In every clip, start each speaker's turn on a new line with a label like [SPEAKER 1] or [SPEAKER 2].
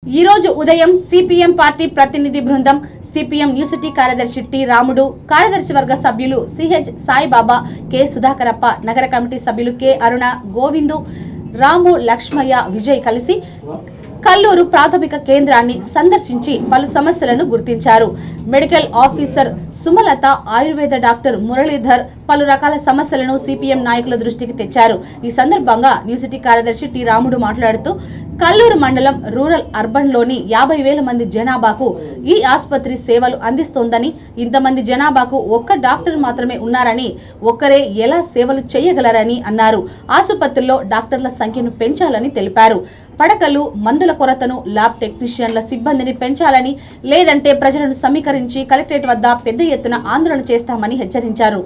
[SPEAKER 1] ఈ రోజు ఉదయం సిపిఎం పార్టీ ప్రతినిధి బృందం సిపిఎం యూనివర్సిటీ కార్యదర్శి టి రాముడు కార్యదర్శి వర్గ సభ్యులు సిహెచ్ సాయిబాబా కె సుధాకరప్ప నగర కమిటీ సభ్యులు కె అరుణ గోవిందు రాము లక్ష్మయ్య విజయ్ కలిసి కల్లూరు ప్రాథమిక కేంద్రాన్ని సందర్శించి పలు సమస్యలను గుర్తించారు medical officer Sumalatha Ayurveda doctor Muralidhar పలు రకాల సమస్యలను సిపిఎం నాయకుల దృష్టికి తెచ్చారు ఈ సందర్భంగా న్యూసిటీ కార్యదర్శి టి రాముడు మాట్లాడుతూ కల్లూరు మండలం రూరల్ అర్బన్ లోని యాభై వేల మంది జనాభాకు ఈ ఆసుపత్రి సేవలు అందిస్తోందని ఇంతమంది జనాభాకు ఒక్క డాక్టర్ మాత్రమే ఉన్నారని ఒక్కరే ఎలా సేవలు చేయగలరని అన్నారు ఆసుపత్రిలో డాక్టర్ల సంఖ్యను పెంచాలని తెలిపారు పడకలు మందుల కొరతను ల్యాబ్ టెక్నీషియన్ల సిబ్బందిని పెంచాలని లేదంటే ప్రజలను సమీకరించి కలెక్టరేట్ వద్ద పెద్ద ఎత్తున ఆందోళన చేస్తామని హెచ్చరించారు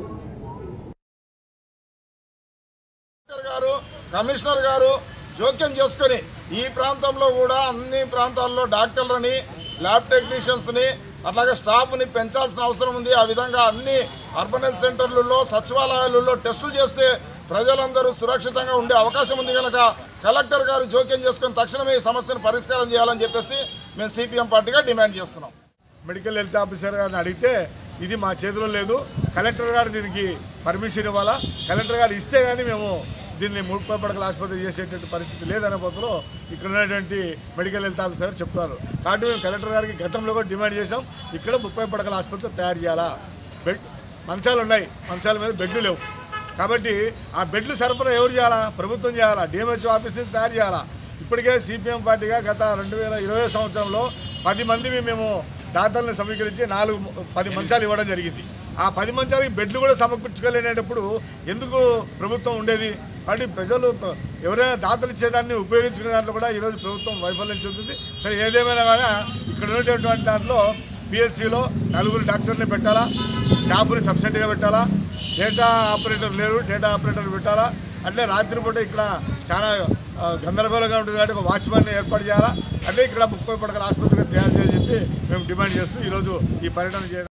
[SPEAKER 2] కలెక్టర్ గారు కమిషనర్ గారు జోక్యం చేసుకొని ఈ ప్రాంతంలో కూడా అన్ని ప్రాంతాల్లో డాక్టర్లని ల్యాబ్ టెక్నీషియన్స్ని అట్లాగే స్టాఫ్ని పెంచాల్సిన అవసరం ఉంది ఆ విధంగా అన్ని అర్బన్ హెల్త్ సెంటర్లలో సచివాలయాలలో టెస్టులు చేస్తే ప్రజలందరూ సురక్షితంగా ఉండే అవకాశం ఉంది కనుక కలెక్టర్ గారు జోక్యం చేసుకొని తక్షణమే ఈ సమస్యను పరిష్కారం చేయాలని చెప్పేసి మేము సిపిఎం పార్టీగా డిమాండ్ చేస్తున్నాం
[SPEAKER 3] మెడికల్ హెల్త్ ఆఫీసర్ గారిని అడిగితే ఇది మా చేతిలో లేదు కలెక్టర్ గారు దీనికి పర్మిషన్ ఇవ్వాలా కలెక్టర్ గారు ఇస్తే కానీ మేము దీన్ని ముప్పై పడకల ఆసుపత్రి చేసేటువంటి పరిస్థితి లేదనే పోతలో ఇక్కడ ఉన్నటువంటి మెడికల్ హెల్త్ ఆఫీసర్ గారు చెప్తారు కాబట్టి మేము కలెక్టర్ గారికి గతంలో కూడా డిమాండ్ చేసాం ఇక్కడ ముప్పై పడకల ఆసుపత్రి తయారు చేయాలా బెడ్ మంచాలు ఉన్నాయి మంచాల మీద బెడ్లు లేవు కాబట్టి ఆ బెడ్లు సరఫరా ఎవరు చేయాలా ప్రభుత్వం చేయాలా డిఎంహెచ్ఓ ఆఫీస్ నుంచి తయారు చేయాలా ఇప్పటికే సిపిఎం పార్టీగా గత రెండు వేల ఇరవై సంవత్సరంలో పది మందిని మేము దాతలను సమీకరించి నాలుగు పది మంచాలు ఇవ్వడం జరిగింది ఆ పది మంచాలకి బెడ్లు కూడా సమకూర్చుకోలేనప్పుడు ఎందుకు ప్రభుత్వం ఉండేది కాబట్టి ప్రజలు ఎవరైనా దాతలు ఇచ్చేదాన్ని ఉపయోగించుకునే దాంట్లో కూడా ఈరోజు ప్రభుత్వం వైఫల్యం చెందుతుంది సరే ఏదేమైనా కానీ ఇక్కడ ఉన్నటువంటి దాంట్లో పిఎస్సిలో నలుగురు డాక్టర్ని పెట్టాలా స్టాఫ్ని సబ్సిడీగా పెట్టాలా డేటా ఆపరేటర్ లేరు డేటా ఆపరేటర్ పెట్టాలా అంటే రాత్రిపూట ఇక్కడ చాలా ఆ, గందరగోళంగా ఉంటుంది కాబట్టి ఒక వాచ్మెన్ ఏర్పాటు చేయాలా అంటే ఇక్కడ ముప్పై పడకల ఆసుపత్రిగా తయారు చేయాలని చెప్పి మేము డిమాండ్ చేస్తూ ఈరోజు ఈ పర్యటన చేయడం